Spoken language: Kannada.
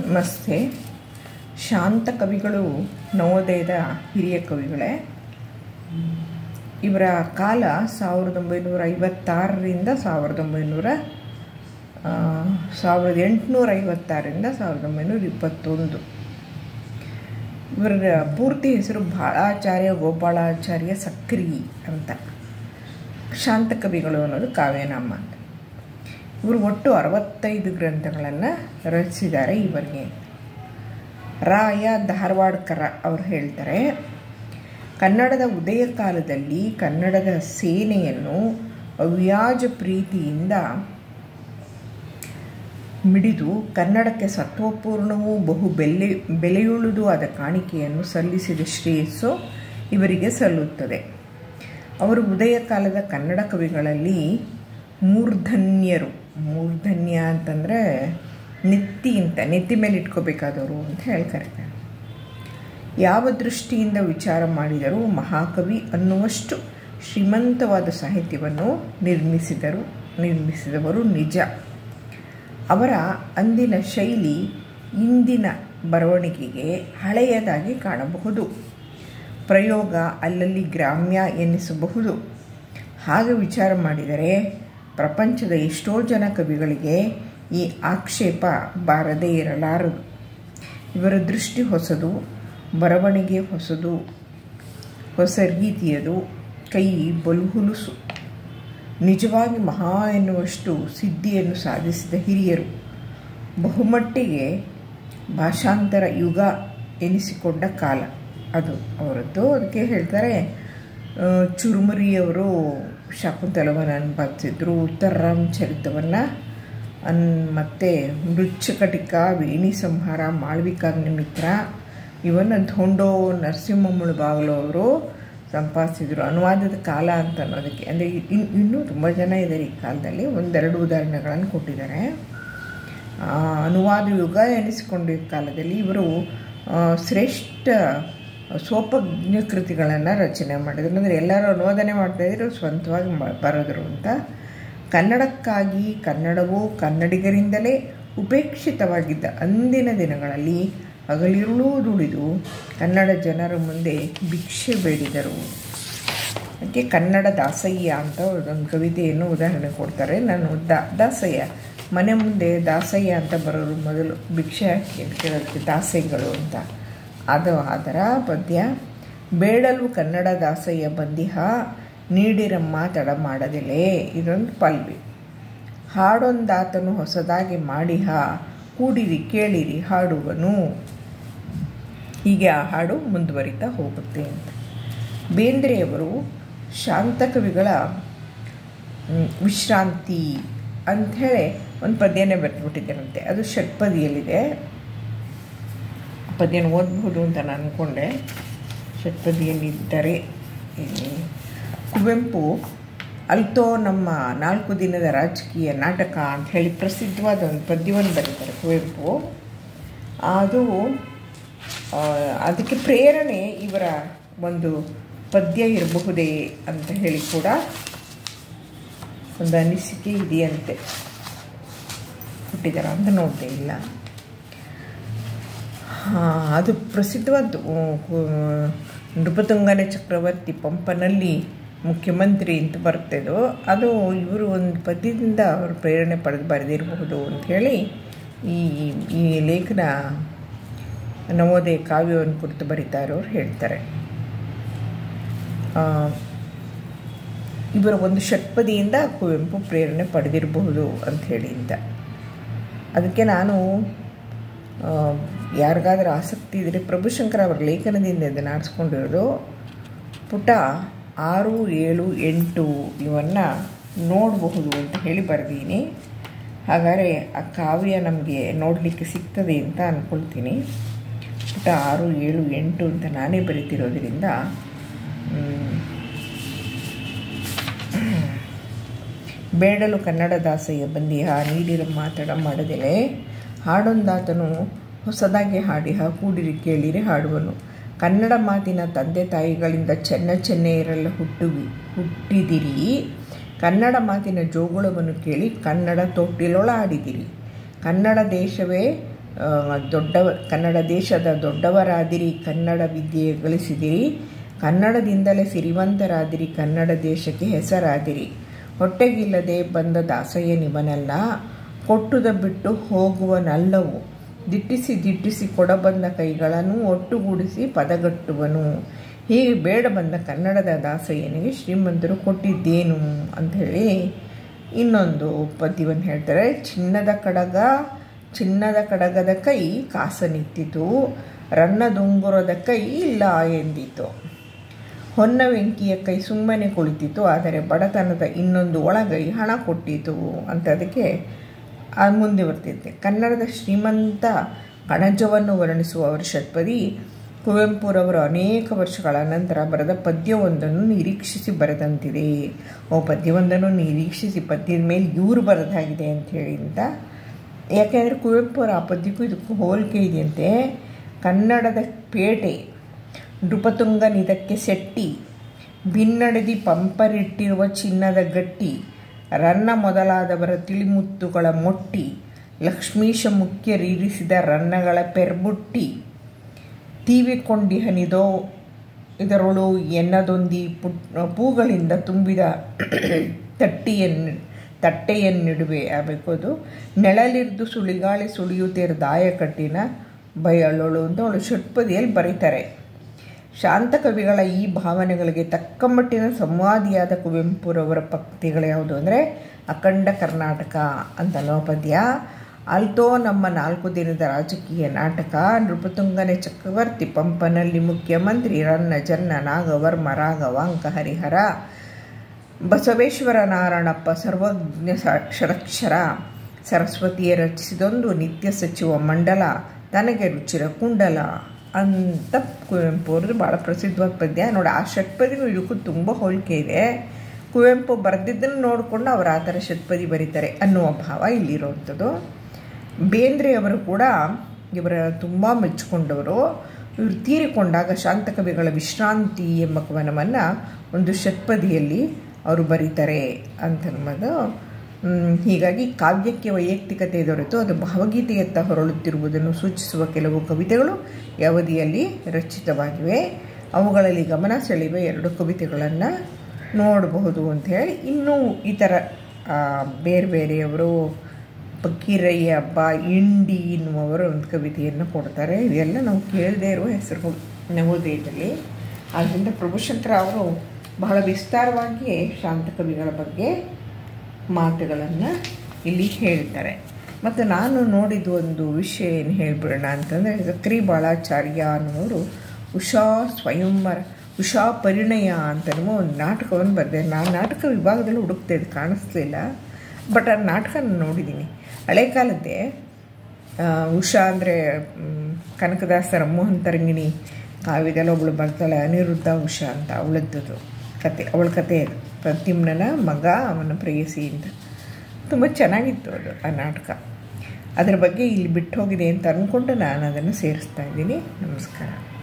ನಮಸ್ತೆ ಶಾಂತ ಕವಿಗಳು ನವೋದಯದ ಹಿರಿಯ ಕವಿಗಳೇ ಇವರ ಕಾಲ ಸಾವಿರದ ಒಂಬೈನೂರ ಐವತ್ತಾರರಿಂದ ಸಾವಿರದ ಒಂಬೈನೂರ ಆ, ಸಾವಿರದ ಎಂಟುನೂರ ಐವತ್ತಾರರಿಂದ ಸಾವಿರದ ಒಂಬೈನೂರ ಇಪ್ಪತ್ತೊಂದು ಇವರ ಪೂರ್ತಿ ಹೆಸರು ಬಾಳಾಚಾರ್ಯ ಗೋಪಾಲಾಚಾರ್ಯ ಸಕ್ರಿ ಅಂತ ಶಾಂತ ಕವಿಗಳು ಅನ್ನೋದು ಕಾವ್ಯನಾಮ ಅಂತ ಇವರು ಒಟ್ಟು ಅರವತ್ತೈದು ಗ್ರಂಥಗಳನ್ನು ರಚಿಸಿದ್ದಾರೆ ಇವರಿಗೆ ರಾಯ ಧಾರವಾಡ್ಕರ ಅವರು ಹೇಳ್ತಾರೆ ಕನ್ನಡದ ಉದಯ ಕಾಲದಲ್ಲಿ ಕನ್ನಡದ ಸೇನೆಯನ್ನು ಅವ್ಯಾಜ ಪ್ರೀತಿಯಿಂದ ಮಿಡಿದು ಕನ್ನಡಕ್ಕೆ ಸತ್ವಪೂರ್ಣವೂ ಬಹು ಬೆಲೆ ಬೆಲೆಯುಳ್ಳದು ಆದ ಕಾಣಿಕೆಯನ್ನು ಸಲ್ಲಿಸಿದ ಶ್ರೇಯಸ್ಸು ಇವರಿಗೆ ಸಲ್ಲುತ್ತದೆ ಅವರು ಉದಯ ಕಾಲದ ಕನ್ನಡ ಕವಿಗಳಲ್ಲಿ ಮೂರ್ಧನ್ಯರು ಮೂರ್ಧನ್ಯ ಅಂತಂದರೆ ನೆತ್ತಿ ಅಂತ ನೆತ್ತಿ ಮೇಲೆ ಇಟ್ಕೋಬೇಕಾದವರು ಅಂತ ಹೇಳಿ ಕರೀತಾರೆ ಯಾವ ದೃಷ್ಟಿಯಿಂದ ವಿಚಾರ ಮಾಡಿದರೂ ಮಹಾಕವಿ ಅನ್ನುವಷ್ಟು ಶ್ರೀಮಂತವಾದ ಸಾಹಿತ್ಯವನ್ನು ನಿರ್ಮಿಸಿದರು ನಿರ್ಮಿಸಿದವರು ನಿಜ ಅವರ ಅಂದಿನ ಶೈಲಿ ಇಂದಿನ ಬರವಣಿಗೆಗೆ ಹಳೆಯದಾಗಿ ಕಾಣಬಹುದು ಪ್ರಯೋಗ ಅಲ್ಲಲ್ಲಿ ಗ್ರಾಮ್ಯ ಎನ್ನಿಸಬಹುದು ಹಾಗೆ ವಿಚಾರ ಮಾಡಿದರೆ ಪ್ರಪಂಚದ ಎಷ್ಟೋ ಜನ ಕವಿಗಳಿಗೆ ಈ ಆಕ್ಷೇಪ ಬಾರದೇ ಇರಲಾರದು ಇವರ ದೃಷ್ಟಿ ಹೊಸದು ಬರವಣಿಗೆ ಹೊಸದು ಹೊಸ ರೀತಿಯದು ಕೈ ಬಲು ಹುಲುಸು ನಿಜವಾಗಿ ಮಹಾ ಎನ್ನುವಷ್ಟು ಸಿದ್ಧಿಯನ್ನು ಸಾಧಿಸಿದ ಹಿರಿಯರು ಬಹುಮಟ್ಟಿಗೆ ಭಾಷಾಂತರ ಯುಗ ಎನಿಸಿಕೊಂಡ ಕಾಲ ಅದು ಅವರದ್ದು ಅದಕ್ಕೆ ಹೇಳ್ತಾರೆ ಆ, ಚುರುಮುರಿಯವರು ಶಕುಂತಲವನ್ನು ಅನುಭವಿಸಿದ್ರು ಉತ್ತರರಾಮ್ ಚರಿತವನ್ನು ಅನ್ ಮತ್ತು ಮೃಚ್ಛಕಟಿಕ ವೇಣಿ ಸಂಹಾರ ಮಾಳ್ವಿಕಾಗ್ನಿಮಿತ್ರ ಇವನ್ನು ಧೋಂಡೋ ನರಸಿಂಹ ಮುಳುಬಾಗಲು ಅವರು ಸಂಪಾದಿಸಿದರು ಅನುವಾದದ ಕಾಲ ಅಂತ ಅನ್ನೋದಕ್ಕೆ ಅಂದರೆ ಇನ್ ಇನ್ನೂ ತುಂಬ ಜನ ಇದ್ದಾರೆ ಈ ಕಾಲದಲ್ಲಿ ಒಂದೆರಡು ಉದಾಹರಣೆಗಳನ್ನು ಕೊಟ್ಟಿದ್ದಾರೆ ಆ, ಅನುವಾದ ಯುಗ ಎನಿಸಿಕೊಂಡ ಈ ಕಾಲದಲ್ಲಿ ಇವರು ಆ, ಶ್ರೇಷ್ಠ ಸೋಪಜ್ಞ ಕೃತಿಗಳನ್ನು ರಚನೆ ಮಾಡಿದರು ಅಂದರೆ ಎಲ್ಲರೂ ಅನುವಾದನೆ ಮಾಡ್ತಾಯಿದ್ರು ಸ್ವಂತವಾಗಿ ಮ- ಬರೆದರು ಅಂತ ಕನ್ನಡಕ್ಕಾಗಿ ಕನ್ನಡವು ಕನ್ನಡಿಗರಿಂದಲೇ ಉಪೇಕ್ಷಿತವಾಗಿದ್ದ ಅಂದಿನ ದಿನಗಳಲ್ಲಿ ಹಗಲಿರುಳೂ ದುಡಿದು ಕನ್ನಡ ಜನರ ಮುಂದೆ ಭಿಕ್ಷೆ ಬೇಡಿದರು ಅದಕ್ಕೆ ಕನ್ನಡ ದಾಸಯ್ಯ ಅಂತ ಒಂದು ಕವಿತೆಯನ್ನು ಉದಾಹರಣೆ ಕೊಡ್ತಾರೆ ನಾನು ದಾ ದಾಸಯ್ಯ ಮನೆ ಮುಂದೆ ದಾಸಯ್ಯ ಅಂತ ಬರೋರು ಮೊದಲು ಭಿಕ್ಷೆ ಹಾಕಿ ಕೇಳೋದಕ್ಕೆ ದಾಸಯ್ಯಗಳು ಅಂತ ಅದು ಅದರ ಪದ್ಯ ಬೇಡಲು ಕನ್ನಡ ದಾಸಯ್ಯ ಬಂದಿಹ ನೀಡಿರಮ್ಮ ತಡ ಮಾಡದಿಲೆ ಇದೊಂದು ಪಲ್ವಿ ಹಾಡೊಂದಾತನು ಹೊಸದಾಗಿ ಮಾಡಿಹ ಕೂಡಿರಿ ಕೇಳಿರಿ ಹಾಡುವನು ಹೀಗೆ ಆ ಹಾಡು ಮುಂದುವರಿತಾ ಹೋಗುತ್ತೆ ಅಂತ ಬೇಂದ್ರೆಯವರು ಶಾಂತ ಕವಿಗಳ ಮ್, ವಿಶ್ರಾಂತಿ ಅಂಥೇಳಿ ಒಂದು ಪದ್ಯನೇ ಬರೆದ್ಬಿಟ್ಟಿದ್ದಾರಂತೆ ಅದು ಷಟ್ಪದಿಯಲ್ಲಿದೆ ಆ ಪದ್ಯನ ಓದಬಹುದು ಅಂತ ನಾನು ಅಂದ್ಕೊಂಡೆ ಷಟ್ಪದಿಯಲ್ಲಿದ್ದರೆ ಇಲ್ಲಿ ಕುವೆಂಪು ಅಲ್ತೋ ನಮ್ಮ ನಾಲ್ಕು ದಿನದ ರಾಜಕೀಯ ನಾಟಕ ಅಂತ ಹೇಳಿ ಪ್ರಸಿದ್ಧವಾದ ಒಂದು ಪದ್ಯವನ್ನು ಬರೀತಾರೆ ಕುವೆಂಪು ಅದು ಆ, ಅದಕ್ಕೆ ಪ್ರೇರಣೆ ಇವರ ಒಂದು ಪದ್ಯ ಇರಬಹುದೇ ಅಂತ ಹೇಳಿ ಕೂಡ ಒಂದು ಅನಿಸಿಕೆ ಇದೆಯಂತೆ ಕೊಟ್ಟಿದ್ದಾರೆ ಅಂತ ನೋಡದೆ ಇಲ್ಲ ಹಾ, ಅದು ಪ್ರಸಿದ್ಧವಾದ್ದು ಉ- ಕು- ನೃಪತುಂಗನ ಚಕ್ರವರ್ತಿ ಪಂಪನಲ್ಲಿ ಮುಖ್ಯಮಂತ್ರಿ ಅಂತ ಬರ್ತಿದ್ದು ಅದು ಇವರು ಒಂದು ಪದ್ಯದಿಂದ ಅವರು ಪ್ರೇರಣೆ ಪಡೆದು ಬರೆದಿರಬಹುದು ಅಂತ ಹೇಳಿ ಈ ಈ ಲೇಖನ ನವೋದಯ ಕಾವ್ಯವನ್ನು ಕುರಿತು ಬರಿತಾ ಇರೋರು ಹೇಳ್ತಾರೆ ಆ, ಇವರ ಒಂದು ಷಟ್ಪದಿಯಿಂದ ಕುವೆಂಪು ಪ್ರೇರಣೆ ಪಡೆದಿರಬಹುದು ಅಂತ ಹೇಳಿ ಅಂತ ಅದಕ್ಕೆ ನಾನು ಆ, ಯಾರಿಗಾದ್ರೂ ಆಸಕ್ತಿ ಇದ್ದರೆ ಪ್ರಭುಶಂಕರ್ ಅವರ ಲೇಖನದಿಂದ ಇದನ್ನು ಆರಿಸ್ಕೊಂಡಿರೋದು ಪುಟ ಆರು ಏಳು ಎಂಟು ಇವನ್ನು ನೋಡಬಹುದು ಅಂತ ಹೇಳಿ ಬರೆದೀನಿ ಹಾಗಾದರೆ ಆ ಕಾವ್ಯ ನಮಗೆ ನೋಡಲಿಕ್ಕೆ ಸಿಗ್ತದೆ ಅಂತ ಅಂದ್ಕೊಳ್ತೀನಿ ಪುಟ ಆರು ಏಳು ಎಂಟು ಅಂತ ನಾನೇ ಬರೀತಿರೋದ್ರಿಂದ ಮ್, ಬೇಡಲು ಕನ್ನಡ ದಾಸಯ್ಯ ಬಂದಿಹ ನೀಡಿರ ಮಾತಾಡ ಮಾಡದೆಲೆ ಹಾಡೊಂದಾತನು ಹೊಸದಾಗಿ ಹಾಡಿಹ ಕೂಡಿರಿ ಕೇಳಿರಿ ಹಾಡುವನು ಕನ್ನಡ ಮಾತಿನ ತಂದೆ ತಾಯಿಗಳಿಂದ ಚೆನ್ನ ಚೆನ್ನೆಯರೆಲ್ಲ ಹುಟ್ಟು ಹುಟ್ಟಿದಿರಿ ಕನ್ನಡ ಮಾತಿನ ಜೋಗುಳವನ್ನು ಕೇಳಿ ಕನ್ನಡ ತೊಟ್ಟಿಲೊಳ ಆಡಿದಿರಿ ಕನ್ನಡ ದೇಶವೇ ದೊಡ್ಡ ಕನ್ನಡ ದೇಶದ ದೊಡ್ಡವರಾದಿರಿ ಕನ್ನಡ ವಿದ್ಯೆ ಗಳಿಸಿದಿರಿ ಕನ್ನಡದಿಂದಲೇ ಸಿರಿವಂತರಾದಿರಿ ಕನ್ನಡ ದೇಶಕ್ಕೆ ಹೆಸರಾದಿರಿ ಹೊಟ್ಟೆಗಿಲ್ಲದೆ ಬಂದ ದಾಸಯ್ಯ ನಿಮನಲ್ಲ ಕೊಟ್ಟುದ ಬಿಟ್ಟು ಹೋಗುವನಲ್ಲವು ದಿಟ್ಟಿಸಿ ದಿಟ್ಟಿಸಿ ಕೊಡಬಂದ ಕೈಗಳನ್ನು ಒಟ್ಟುಗೂಡಿಸಿ ಪದಗಟ್ಟುವನು ಹೀಗೆ ಬೇಡ ಬಂದ ಕನ್ನಡದ ದಾಸಯ್ಯನಿಗೆ ಶ್ರೀಮಂತರು ಕೊಟ್ಟಿದ್ದೇನು ಅಂಥೇಳಿ ಇನ್ನೊಂದು ಪದ್ಯವನ್ನು ಹೇಳ್ತಾರೆ ಚಿನ್ನದ ಕಡಗ ಚಿನ್ನದ ಕಡಗದ ಕೈ ಕಾಸನಿತ್ತಿತು ರನ್ನದುಂಗುರದ ಕೈ ಇಲ್ಲ ಎಂದಿತು ಹೊನ್ನ ವೆಂಕಿಯ ಕೈ ಸುಮ್ಮನೆ ಕುಳಿತಿತು ಆದರೆ ಬಡತನದ ಇನ್ನೊಂದು ಒಳಗೈ ಹಣ ಕೊಟ್ಟಿತು ಅಂತ ಅದಕ್ಕೆ ಮುಂದೆ ಬರ್ತಿದ್ದೆ ಕನ್ನಡದ ಶ್ರೀಮಂತ ಕಣಜವನ್ನು ವರ್ಣಿಸುವ ಅವರ ಷಟ್ಪದಿ ಕುವೆಂಪುರವರು ಅನೇಕ ವರ್ಷಗಳ ನಂತರ ಬರೆದ ಪದ್ಯವೊಂದನ್ನು ನಿರೀಕ್ಷಿಸಿ ಬರೆದಂತಿದೆ ಓ ಪದ್ಯವೊಂದನ್ನು ನಿರೀಕ್ಷಿಸಿ ಪದ್ಯದ ಮೇಲೆ ಇವರು ಬರೆದಾಗಿದೆ ಅಂತ ಹೇಳಿಂದ ಯಾಕೆಂದರೆ ಕುವೆಂಪುರ ಆ ಪದ್ಯಕ್ಕೂ ಇದಕ್ಕೂ ಹೋಲಿಕೆ ಇದೆಯಂತೆ ಕನ್ನಡದ ಪೇಟೆ ನೃಪತುಂಗನಿದಕ್ಕೆ ಸೆಟ್ಟಿ ಭಿನ್ನಡೆದಿ ಪಂಪರಿಟ್ಟಿರುವ ಚಿನ್ನದ ಗಟ್ಟಿ ರನ್ನ ಮೊದಲಾದವರ ತಿಳಿಮುತ್ತುಗಳ ಮೊಟ್ಟಿ ಲಕ್ಷ್ಮೀಶ ಮುಖ್ಯರೀರಿಸಿದ ರನ್ನಗಳ ಪೆರ್ಬುಟ್ಟಿ ತೀವಿಕೊಂಡಿಹನಿದೋ ಇದರೊಳು ಎನ್ನದೊಂದಿ ಪುಟ್ ಪೂಗಳಿಂದ ತುಂಬಿದ ತಟ್ಟಿಯನ್ನು ತಟ್ಟೆಯನ್ನಿಡುವೆ ಆಗಬೇಕು ಅದು ನೆಳಲಿರ್ದು ಸುಳಿಗಾಳಿ ಸುಳಿಯುತ್ತೀರ ದಾಯ ಕಟ್ಟಿನ ಬಯಳೋಳು ಅಂತ ಅವಳು ಷಟ್ಪದಿಯಲ್ಲಿ ಬರೀತಾರೆ ಶಾಂತ ಕವಿಗಳ ಈ ಭಾವನೆಗಳಿಗೆ ತಕ್ಕ ಮಟ್ಟಿನ ಸಂವಾದಿಯಾದ ಕುವೆಂಪುರವರ ಪಕ್ತಿಗಳು ಯಾವುದು ಅಂದರೆ ಅಖಂಡ ಕರ್ನಾಟಕ ಅಂತಲೋ ಪದ್ಯ ಅಲ್ತೋ ನಮ್ಮ ನಾಲ್ಕು ದಿನದ ರಾಜಕೀಯ ನಾಟಕ ನೃಪತುಂಗನೆ ಚಕ್ರವರ್ತಿ ಪಂಪನಲ್ಲಿ ಮುಖ್ಯಮಂತ್ರಿ ರನ್ನ ಜನ್ನ ನಾಗವರ್ಮ ರಾಘವಾಂಕ ಹರಿಹರ ಬಸವೇಶ್ವರ ನಾರಾಯಣಪ್ಪ ಸರ್ವಜ್ಞ ಷರಕ್ಷರ ಸರಸ್ವತಿಯ ರಚಿಸಿದೊಂದು ನಿತ್ಯ ಸಚಿವ ಮಂಡಲ ತನಗೆ ರುಚಿರ ಕುಂಡಲ ಅಂತ ಕುವೆಂಪು ಅವ್ರದ್ದು ಭಾಳ ಪ್ರಸಿದ್ಧವಾದ ಪದ್ಯ ನೋಡಿ ಆ ಷಟ್ಪದಿಗೂ ಇದಕ್ಕೂ ತುಂಬ ಹೋಲಿಕೆ ಇದೆ ಕುವೆಂಪು ಬರೆದಿದ್ದನ್ನು ನೋಡಿಕೊಂಡು ಅವರು ಆ ಥರ ಷಟ್ಪದಿ ಬರೀತಾರೆ ಅನ್ನುವ ಭಾವ ಇಲ್ಲಿರುವಂಥದ್ದು ಬೇಂದ್ರೆ ಅವರು ಕೂಡ ಇವರ ತುಂಬ ಮೆಚ್ಚಿಕೊಂಡವರು ಇವರು ತೀರಿಕೊಂಡಾಗ ಶಾಂತ ಕವಿಗಳ ವಿಶ್ರಾಂತಿ ಎಂಬ ಕವನವನ್ನು ಒಂದು ಷಟ್ಪದಿಯಲ್ಲಿ ಅವರು ಬರೀತಾರೆ ಅಂತನ್ಬೋದು ಹೀಗಾಗಿ ಕಾವ್ಯಕ್ಕೆ ವೈಯಕ್ತಿಕತೆ ದೊರೆತು ಅದು ಭಾವಗೀತೆಯತ್ತ ಹೊರಳುತ್ತಿರುವುದನ್ನು ಸೂಚಿಸುವ ಕೆಲವು ಕವಿತೆಗಳು ಈ ಅವಧಿಯಲ್ಲಿ ರಚಿತವಾಗಿವೆ ಅವುಗಳಲ್ಲಿ ಗಮನ ಸೆಳೆಯುವ ಎರಡು ಕವಿತೆಗಳನ್ನು ನೋಡಬಹುದು ಅಂಥೇಳಿ ಇನ್ನೂ ಈ ಥರ ಬೇರೆ ಬೇರೆಯವರು ಫಕೀರಯ್ಯ ಹಬ್ಬ ಇಂಡಿ ಎನ್ನುವವರು ಒಂದು ಕವಿತೆಯನ್ನು ಕೊಡ್ತಾರೆ ಇದೆಲ್ಲ ನಾವು ಕೇಳದೇ ಇರುವ ಹೆಸರುಗಳು ನವೋದಯದಲ್ಲಿ ಆದ್ದರಿಂದ ಪ್ರಭುಶಂಕರ ಅವರು ಬಹಳ ವಿಸ್ತಾರವಾಗಿ ಶಾಂತ ಕವಿಗಳ ಬಗ್ಗೆ ಮಾತುಗಳನ್ನು ಇಲ್ಲಿ ಹೇಳ್ತಾರೆ ಮತ್ತು ನಾನು ನೋಡಿದ ಒಂದು ವಿಷಯ ಏನು ಹೇಳಿಬಿಡೋಣ ಅಂತಂದರೆ ಸಕ್ರಿ ಬಾಳಾಚಾರ್ಯ ಅನ್ನೋರು ಉಷಾ ಸ್ವಯಂವರ ಉಷಾ ಪರಿಣಯ ಅಂತನೂ ಒಂದು ನಾಟಕವನ್ನು ಬರೆದೆ ನಾನು ನಾಟಕ ವಿಭಾಗದಲ್ಲಿ ಹುಡುಕ್ತಾ ಇದು ಕಾಣಿಸ್ಲಿಲ್ಲ ಬಟ್ ಆ ನಾಟಕ ನೋಡಿದ್ದೀನಿ ಹಳೆ ಕಾಲದ್ದೇ ಉಷಾ ಅಂದರೆ ಕನಕದಾಸರ ಮೋಹನ್ ತರಂಗಿಣಿ ಕಾವ್ಯದಲ್ಲಿ ಒಬ್ಳು ಬರ್ತಾಳೆ ಅನಿರುದ್ಧ ಉಷಾ ಅಂತ ಅವಳದ್ದು ಕತೆ ಅವಳ ಕತೆ ಅದು ಪ್ರದ್ಯುಮ್ನನ ಮಗ ಅವನ ಪ್ರೇಯಸಿ ಅಂತ ತುಂಬ ಚೆನ್ನಾಗಿತ್ತು ಅದು ಆ ನಾಟಕ ಅದರ ಬಗ್ಗೆ ಇಲ್ಲಿ ಬಿಟ್ಟು ಹೋಗಿದೆ ಅಂತ ಅಂದ್ಕೊಂಡು ನಾನು ಅದನ್ನು ಸೇರಿಸ್ತಾ ಇದ್ದೀನಿ ನಮಸ್ಕಾರ